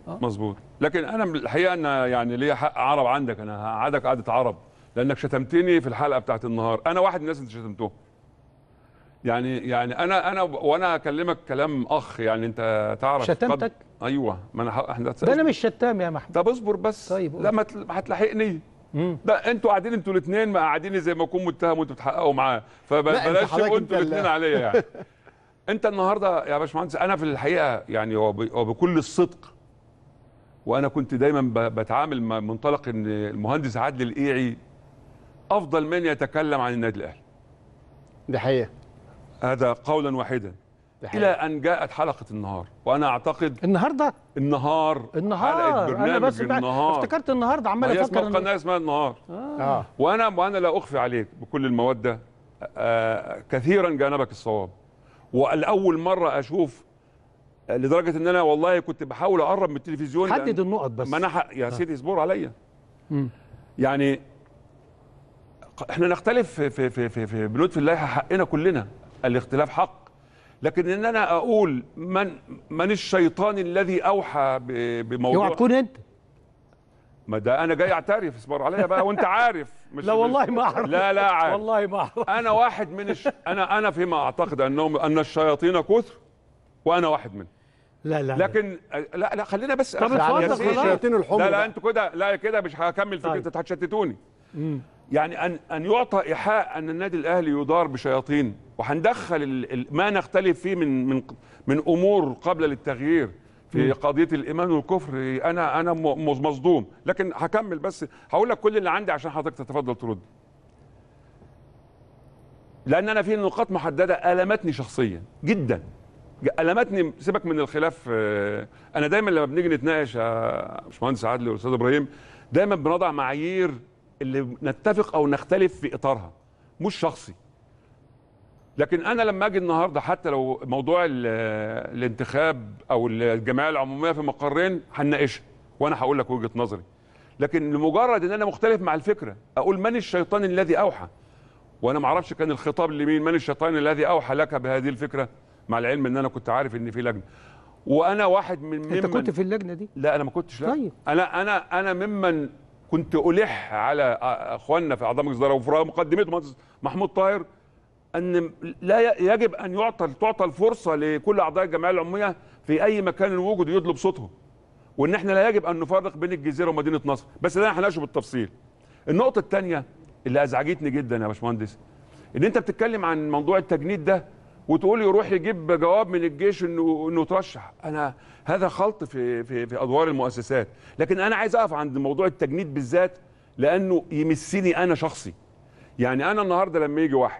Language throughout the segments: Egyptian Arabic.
مظبوط لكن انا من الحقيقه ان يعني ليا حق عرب عندك انا هقعدك قعده عرب لانك شتمتني في الحلقه بتاعت النهار انا واحد من الناس اللي شتمتهم يعني يعني انا انا وانا اكلمك كلام اخ يعني انت تعرف شتمتك؟ قد- ايوه ما انا ح- احنا ده انا مش شتام يا محمود طب اصبر بس طيب، قول. لا ما تل- هتلاحقني ده انتوا قاعدين انتوا الاثنين مقعديني زي ما اكون متهم وانتوا بتحققوا معاه لا، أنت فبلاش حضرتك تبقوا أنت انتوا ال- الاثنين عليا يعني انت النهارده يا باشمهندس انا في الحقيقه يعني وب- وبكل الصدق وانا كنت دايما ب- بتعامل مع منطلق ان المهندس عادل الايعي افضل من يتكلم عن النادي الاهلي دي حقيقه هذا قولا واحدا دي الى حقيقه ان جاءت حلقه النهار وانا اعتقد النهارده النهار حلقه النهار انا برنامج بس بقى النهار افتكرت النهارده ما عمال هي اسمها افكر إن- القناه اسمها النهار اه وانا وانا لا اخفي عليك بكل الموده آه، كثيرا جانبك الصواب والاول مره اشوف آه، لدرجه ان انا والله كنت بحاول اقرب من التلفزيون حدد لأن- النقط بس ما انا ح- يا سيدي اصبر عليا مم. يعني ق- احنا نختلف في في في في, في بنود في اللائحه حقنا كلنا الاختلاف حق لكن ان انا اقول من من الشيطان الذي اوحى ب- اوعى بموضوع تكون انت ما ده انا جاي اعترف اصبر عليا بقى وانت عارف مش لا والله ما اعرف لا لا عارف والله ما اعرف انا واحد من الش... انا انا فيما اعتقد انهم ان الشياطين كثر وانا واحد منهم لا لا لكن لا لا خلينا بس طب أخ- اتفضل يا خلاص. سيدي. الشياطين الحمر لا لا بقى. انتوا كده لا كده مش هكمل طيب. فكره هتشتتوني يعني ان ان يعطى ايحاء ان النادي الاهلي يدار بشياطين وهندخل ال... ال... ما نختلف فيه من من من امور قبل للتغيير في قضيه الايمان والكفر انا انا م- مصدوم لكن هكمل بس هقول لك كل اللي عندي عشان حضرتك تتفضل ترد لان انا في نقاط محدده المتني شخصيا جدا المتني سيبك من الخلاف آه، انا دايما لما بنيجي نتناقش يا باشمهندس عادل والاستاذ ابراهيم دايما بنضع معايير اللي نتفق او نختلف في اطارها مش شخصي لكن انا لما اجي النهارده حتى لو موضوع ال- الانتخاب او الجمعيه العموميه في مقرين هنناقشها وانا هقول لك وجهه نظري لكن لمجرد ان انا مختلف مع الفكره اقول من الشيطان الذي اوحى وانا ما اعرفش كان الخطاب لمين من الشيطان الذي اوحى لك بهذه الفكره مع العلم ان انا كنت عارف ان في لجنه وانا واحد من ممن انت كنت في اللجنه دي لا انا ما كنتش لا طيب. انا انا انا ممن كنت الح على اخواننا في اعضاء مجلس الاداره وفي مقدمته مهندس محمود طاهر ان لا ي- يجب ان يعطى تعطى الفرصه لكل اعضاء الجمعيه العموميه في اي مكان وجد يطلب صوتهم وان احنا لا يجب ان نفرق بين الجزيره ومدينه نصر بس ده هنناقشه بالتفصيل النقطه الثانيه اللي ازعجتني جدا يا باشمهندس ان انت بتتكلم عن موضوع التجنيد ده وتقول يروح يجيب جواب من الجيش انه انه ترشح انا هذا خلط في في في ادوار المؤسسات لكن انا عايز اقف عند موضوع التجنيد بالذات لانه يمسني انا شخصي يعني انا النهارده لما يجي واحد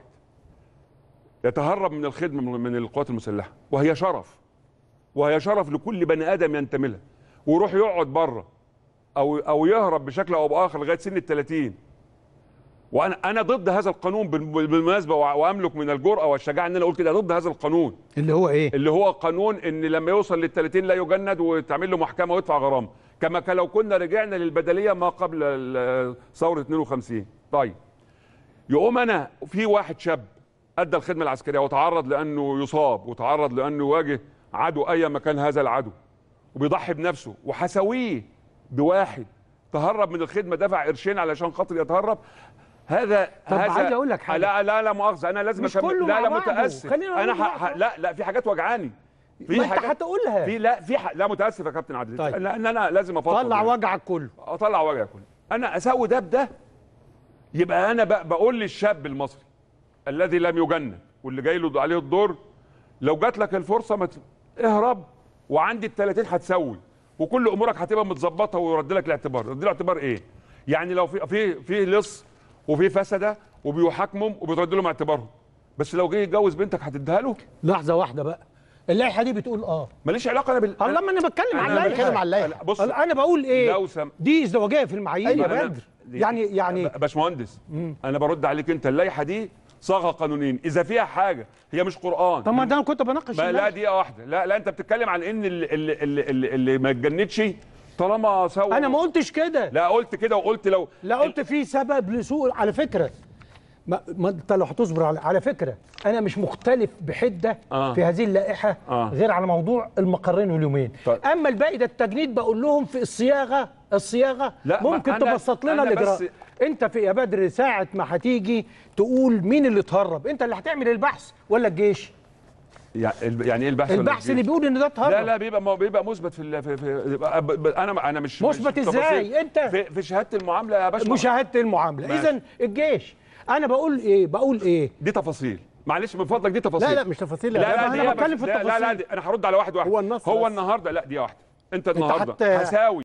يتهرب من الخدمه من- من القوات المسلحه وهي شرف وهي شرف لكل بني ادم ينتمي لها ويروح يقعد بره او او يهرب بشكل او باخر لغايه سن ال 30 وانا انا ضد هذا القانون بال- بالمناسبه وع- واملك من الجرأه والشجاعه ان انا اقول كده ضد هذا القانون اللي هو ايه اللي هو قانون ان لما يوصل لل 30 لا يجند وتعمل له محكمه ويدفع غرامه كما كان لو كنا رجعنا للبدليه ما قبل ال- ثوره 52 طيب يقوم انا في واحد شاب ادى الخدمه العسكريه وتعرض لانه يصاب وتعرض لانه يواجه عدو اي مكان هذا العدو وبيضحي بنفسه وحسويه بواحد تهرب من الخدمه دفع قرشين علشان خاطر يتهرب هذا طب هذا عايز أقول لك حاجة. لا لا لا مؤاخذه انا لازم مش أكمل. كله لا مع لا بعضه. متاسف خلينا انا نقول ح... ح... بعض. لا لا في حاجات وجعاني في ما انت حاجات هتقولها في لا في ح... لا متاسف يا كابتن عادل طيب. لان انا لازم افضل طلع وجعك كله اطلع وجهي كله انا اسوي ده بده يبقى انا ب- بقول للشاب المصري الذي لم يجند واللي جاي له عليه الدور لو جات لك الفرصه ما ت- اهرب وعندي ال 30 هتسوي وكل امورك هتبقى متظبطه ويرد لك الاعتبار يرد له اعتبار ايه يعني لو في في في لص وفي فسده وبيحاكمهم وبيترد لهم اعتبارهم بس لو جه يتجوز بنتك هتديها له لحظه واحده بقى اللائحه دي بتقول اه ماليش علاقه انا بال الله ما انا بتكلم عن أنا اللائحه بتكلم عن اللائحة. أنا- بص انا بقول ايه لو سم... دي ازدواجيه في المعايير أيوة، يا أنا- بدر يعني يعني ب- باشمهندس انا برد عليك انت اللائحه دي صاغه قانونين اذا فيها حاجه هي مش قران طب ما ده انا كنت بناقش ما لا اللائحة. دقيقه واحده لا لا انت بتتكلم عن ان اللي, اللي, اللي, اللي, اللي ما اتجندش طالما سوى انا ما قلتش كده لا قلت كده وقلت لو لا قلت في سبب لسوء على فكره ما, ما انت لو هتصبر على, على فكره انا مش مختلف بحده آه. في هذه اللائحه آه. غير على موضوع المقرين واليومين طيب. اما الباقي ده التجنيد بقول لهم في الصياغه الصياغه لا، ما ممكن أنا- تبسط لنا أنا الاجراء بس- انت في يا بدر ساعه ما هتيجي تقول مين اللي اتهرب انت اللي هتعمل البحث ولا الجيش يعني يعني ايه البحث ولا البحث اللي الجيش؟ بيقول ان ده اتهرب لا لا بيبقى ما بيبقى مثبت في, ال- في, في ب- ب- انا انا مش مثبت مش إزاي؟ تفاصيل. أنت؟ في, في شهاده المعامله يا باشا مشاهده المعامله ماشي. اذا الجيش انا بقول ايه بقول ايه دي تفاصيل معلش من فضلك دي تفاصيل لا لا مش تفاصيل لا لا أنا دي يا بتكلم باشا- في لا لا لا التفاصيل. دي انا هرد على واحد واحد هو النص هو بس. النهارده لا دي واحده انت أنت النهارده حتى- هساوي